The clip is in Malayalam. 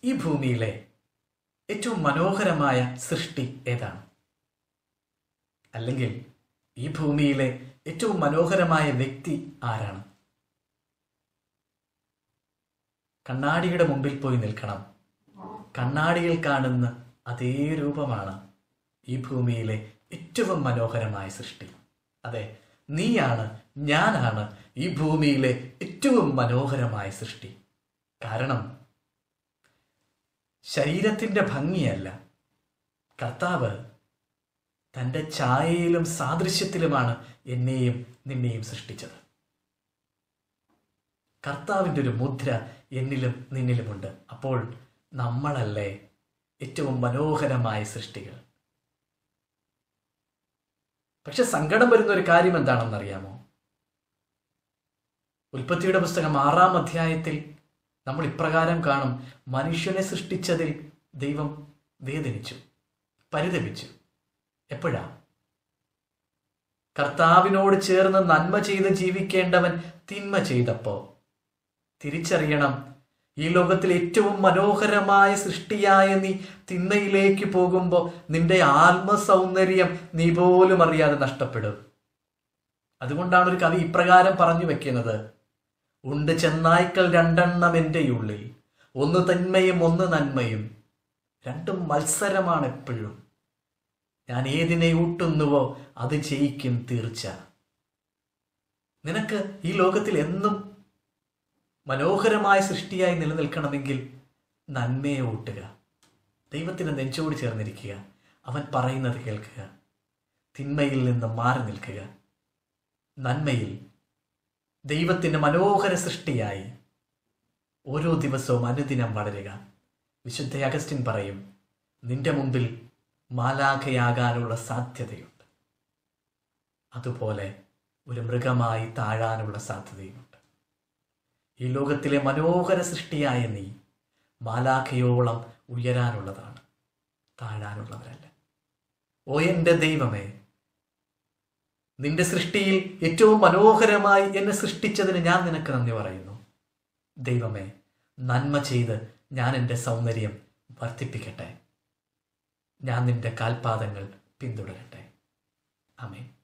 ഈ ഭൂമിയിലെ ഏറ്റവും മനോഹരമായ സൃഷ്ടി ഏതാണ് അല്ലെങ്കിൽ ഈ ഭൂമിയിലെ ഏറ്റവും മനോഹരമായ വ്യക്തി ആരാണ് കണ്ണാടിയുടെ മുമ്പിൽ പോയി നിൽക്കണം കണ്ണാടിയിൽ കാണുന്ന അതേ രൂപമാണ് ഈ ഭൂമിയിലെ ഏറ്റവും മനോഹരമായ സൃഷ്ടി അതെ നീയാണ് ഞാനാണ് ഈ ഭൂമിയിലെ ഏറ്റവും മനോഹരമായ സൃഷ്ടി കാരണം ശരീരത്തിന്റെ ഭംഗിയല്ല കർത്താവ് തൻ്റെ ഛായയിലും സാദൃശ്യത്തിലുമാണ് എന്നെയും നിന്നെയും സൃഷ്ടിച്ചത് കർത്താവിൻ്റെ ഒരു മുദ്ര എന്നിലും നിന്നിലുമുണ്ട് അപ്പോൾ നമ്മളല്ലേ ഏറ്റവും മനോഹരമായ സൃഷ്ടികൾ പക്ഷെ സങ്കടം വരുന്ന ഒരു കാര്യം എന്താണെന്നറിയാമോ ഉൽപ്പത്തിയുടെ പുസ്തകം ആറാം അധ്യായത്തിൽ നമ്മൾ ഇപ്രകാരം കാണും മനുഷ്യനെ സൃഷ്ടിച്ചതിൽ ദൈവം വേദനിച്ചു പരിതപിച്ചു എപ്പോഴാ കർത്താവിനോട് ചേർന്ന് നന്മ ചെയ്ത് ജീവിക്കേണ്ടവൻ തിന്മ ചെയ്തപ്പോ തിരിച്ചറിയണം ഈ ലോകത്തിൽ ഏറ്റവും മനോഹരമായ സൃഷ്ടിയായ നീ തിന്മയിലേക്ക് പോകുമ്പോൾ നിന്റെ ആത്മസൗന്ദര്യം നീ പോലും അറിയാതെ നഷ്ടപ്പെടും അതുകൊണ്ടാണ് ഒരു കവി ഇപ്രകാരം പറഞ്ഞു വെക്കുന്നത് ഉണ്ട് ചെന്നായ്ക്കൾ രണ്ടെണ്ണം എൻ്റെ ഉള്ളിൽ ഒന്ന് തന്മയും ഒന്ന് നന്മയും രണ്ടും മത്സരമാണ് എപ്പോഴും ഞാൻ ഏതിനെ ഊട്ടുന്നുവോ അത് ജയിക്കും തീർച്ച നിനക്ക് ഈ ലോകത്തിൽ എന്നും മനോഹരമായ സൃഷ്ടിയായി നിലനിൽക്കണമെങ്കിൽ നന്മയെ ഊട്ടുക ദൈവത്തിന് നെഞ്ചോട് ചേർന്നിരിക്കുക അവൻ പറയുന്നത് കേൾക്കുക തിന്മയിൽ നിന്ന് മാറി നിൽക്കുക നന്മയിൽ ദൈവത്തിൻ്റെ മനോഹര സൃഷ്ടിയായി ഓരോ ദിവസവും അനുദിനം വളരുക വിശുദ്ധ അഗസ്റ്റിൻ പറയും നിന്റെ മുമ്പിൽ മാലാഖയാകാനുള്ള സാധ്യതയുണ്ട് അതുപോലെ ഒരു മൃഗമായി താഴാനുള്ള സാധ്യതയുമുണ്ട് ഈ ലോകത്തിലെ മനോഹര സൃഷ്ടിയായ നീ മാലാഖയോളം ഉയരാനുള്ളതാണ് താഴാനുള്ളവരല്ല ഓ എൻ്റെ ദൈവമേ നിന്റെ സൃഷ്ടിയിൽ ഏറ്റവും മനോഹരമായി എന്നെ സൃഷ്ടിച്ചതിന് ഞാൻ നിനക്ക് നന്ദി പറയുന്നു ദൈവമേ നന്മ ചെയ്ത് ഞാൻ എൻ്റെ സൗന്ദര്യം വർദ്ധിപ്പിക്കട്ടെ ഞാൻ നിന്റെ കാൽപാദങ്ങൾ പിന്തുടരട്ടെ ആമേൻ